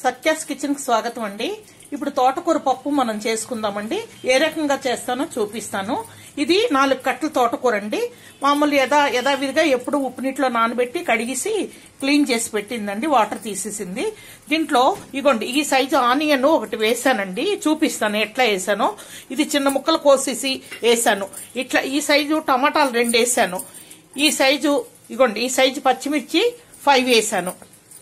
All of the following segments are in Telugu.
సత్యాస్ కిచెన్ కి స్వాగతం అండి ఇప్పుడు తోటకూర పప్పు మనం చేసుకుందామండి ఏ రకంగా చేస్తానో చూపిస్తాను ఇది నాలుగు కట్టల తోటకూర అండి మామూలు యథా యథావిధిగా ఎప్పుడు ఉప్పు నీటిలో నానబెట్టి కడిగేసి క్లీన్ చేసి పెట్టిందండి వాటర్ తీసేసింది దీంట్లో ఇగోండి ఈ సైజు ఆనియన్ ఒకటి వేసానండి చూపిస్తాను ఎట్లా వేసానో ఇది చిన్న ముక్కలు కోసేసి వేసాను ఇట్లా ఈ సైజు టమాటాలు రెండు వేసాను ఈ సైజు ఇగోండి ఈ సైజు పచ్చిమిర్చి ఫైవ్ వేసాను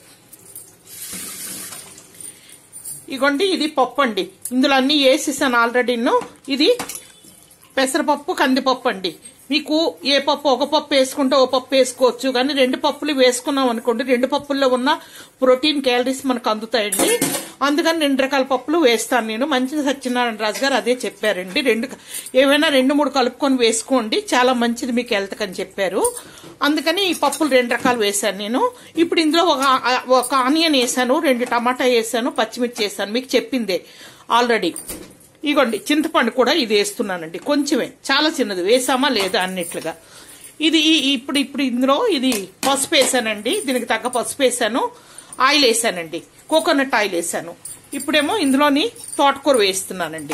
ఇగోండి ఇది పప్పు అండి ఇందులో అన్ని వేసేసాను ఆల్రెడీ ఇది పెసరపప్పు కందిపప్పు అండి మీకు ఏ పప్పు ఒక పప్పు వేసుకుంటే ఓ పప్పు వేసుకోవచ్చు కానీ రెండు పప్పులు వేసుకున్నాం అనుకోండి రెండు పప్పుల్లో ఉన్న ప్రోటీన్ క్యాలరీస్ మనకు అందుతాయండి అందుకని రెండు రకాల పప్పులు వేస్తాను నేను మంచి సత్యనారాయణ రాజు గారు అదే చెప్పారండి రెండు ఏవైనా రెండు మూడు కలుపుకొని వేసుకోండి చాలా మంచిది మీకు హెల్త్ అని చెప్పారు అందుకని ఈ పప్పులు రెండు రకాలు వేశాను నేను ఇప్పుడు ఇందులో ఒక ఒక ఆనియన్ వేసాను రెండు టమాటా వేసాను పచ్చిమిర్చి వేసాను మీకు చెప్పిందే ఆల్రెడీ ఇగోండి చింతపండు కూడా ఇది వేస్తున్నానండి కొంచెమే చాలా చిన్నది వేసామా లేదా అన్నిట్లుగా ఇది ఈ- ఇప్పుడు ఇప్పుడు ఇందులో ఇది పసుపు వేసానండి దీనికి తగ్గ పసుపు వేసాను ఆయిల్ వేసానండి కోకోనట్ ఆయిల్ వేసాను ఇప్పుడేమో ఇందులోని తోటకూర వేస్తున్నానండి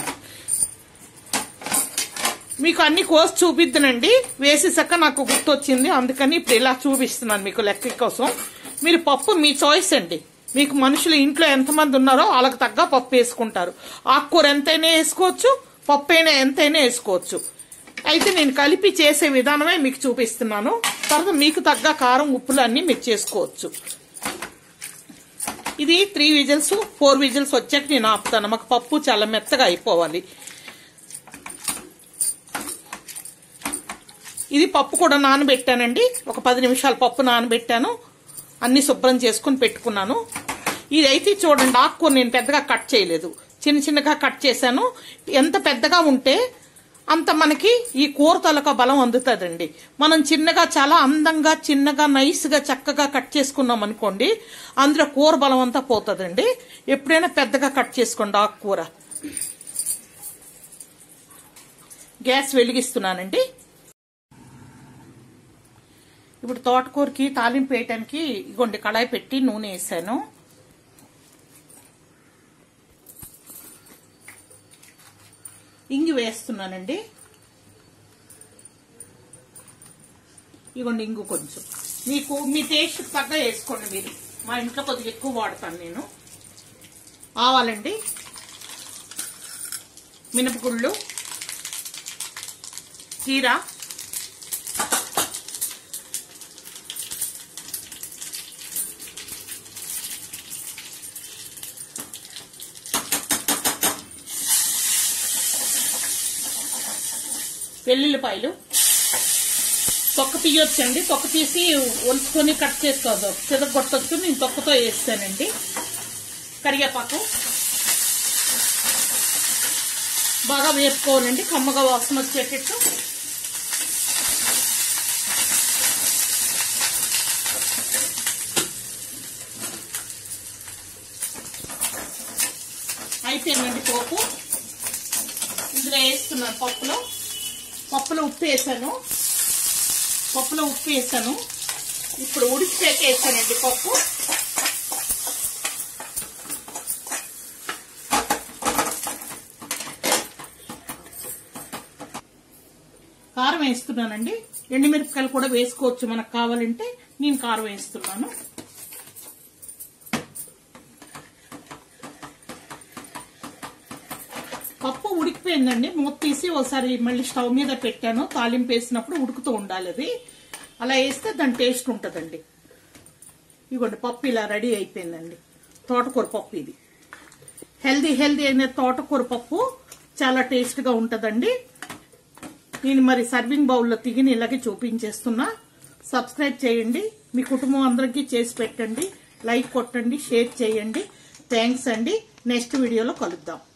మీకు అన్ని కోసి చూపిద్దునండి వేసేసాక నాకు గుర్తొచ్చింది అందుకని ఇప్పుడు ఇలా చూపిస్తున్నాను మీకు లెక్క కోసం మీరు పప్పు మీ చాయిస్ అండి మీకు మనుషులు ఇంట్లో ఎంతమంది ఉన్నారో వాళ్ళకి తగ్గ పప్పు వేసుకుంటారు ఆకుకూర ఎంతైనా వేసుకోవచ్చు పప్పు అయినా ఎంతైనా వేసుకోవచ్చు అయితే నేను కలిపి చేసే విధానమే మీకు చూపిస్తున్నాను తర్వాత మీకు తగ్గ కారం ఉప్పులు అన్ని మీరు చేసుకోవచ్చు ఇది త్రీ విజిల్స్ ఫోర్ విజిల్స్ వచ్చాక నేను ఆపుతాను మాకు పప్పు చాలా మెత్తగా అయిపోవాలి ఇది పప్పు కూడా నానబెట్టానండి ఒక పది నిమిషాలు పప్పు నానబెట్టాను అన్ని శుభ్రం చేసుకుని పెట్టుకున్నాను ఇదైతే చూడండి ఆకుకూర నేను పెద్దగా కట్ చేయలేదు చిన్న చిన్నగా కట్ చేశాను ఎంత పెద్దగా ఉంటే అంత మనకి ఈ కూర తలక బలం అందుతుందండి మనం చిన్నగా చాలా అందంగా చిన్నగా నైస్గా చక్కగా కట్ చేసుకున్నాం అనుకోండి అందులో కూర బలం అంతా పోతుందండి ఎప్పుడైనా పెద్దగా కట్ చేసుకోండి ఆకుకూర గ్యాస్ వెలిగిస్తున్నానండి ఇప్పుడు తోటకూరకి తాలింపు వేయటానికి ఇగోండి కళాయి పెట్టి నూనె వేసాను ఇంగి వేస్తున్నానండి ఇగోండి ఇంగు కొంచెం మీకు మీ టేస్ట్ తగ్గ వేసుకోండి మీరు మా ఇంట్లో కొద్దిగా ఎక్కువ వాడతాను నేను ఆవాలండి మినపగుళ్ళు జీరా వెల్లుల్లిపాయలు తొక్క తీయొచ్చండి తొక్క తీసి ఒలుచుకొని కట్ చేసుకోవద్దు చెదగొట్టొచ్చు నేను తొక్కతో వేస్తానండి కరివేపాకు బాగా వేపుకోవాలండి కమ్మగా వాసన వచ్చేటట్టు అయిపోయిందండి పోపు ఇందులో వేస్తున్నాను పప్పులో పప్పులో ఉప్పు వేసాను పప్పులో ఉప్పు వేసాను ఇప్పుడు ఉడికిపోయాక వేసానండి పప్పు కారం వేస్తున్నానండి ఎండుమిరపకాయలు కూడా వేసుకోవచ్చు మనకు కావాలంటే నేను కారం వేస్తున్నాను పప్పు ఉడికిపోయిందండి మూత తీసి ఒకసారి మళ్ళీ స్టవ్ మీద పెట్టాను తాలింపు వేసినప్పుడు ఉడుకుతూ ఉండాలి అది అలా వేస్తే దాని టేస్ట్ ఉంటుందండి ఇదిగోండి పప్పు ఇలా రెడీ అయిపోయిందండి తోటకూర పప్పు ఇది హెల్దీ హెల్దీ అయిన తోటకూర పప్పు చాలా టేస్ట్గా ఉంటుందండి నేను మరి సర్వింగ్ బౌల్లో తిగిని ఇలాగే చూపించేస్తున్నా సబ్స్క్రైబ్ చేయండి మీ కుటుంబం అందరికీ చేసి పెట్టండి లైక్ కొట్టండి షేర్ చేయండి థ్యాంక్స్ అండి నెక్స్ట్ వీడియోలో కలుద్దాం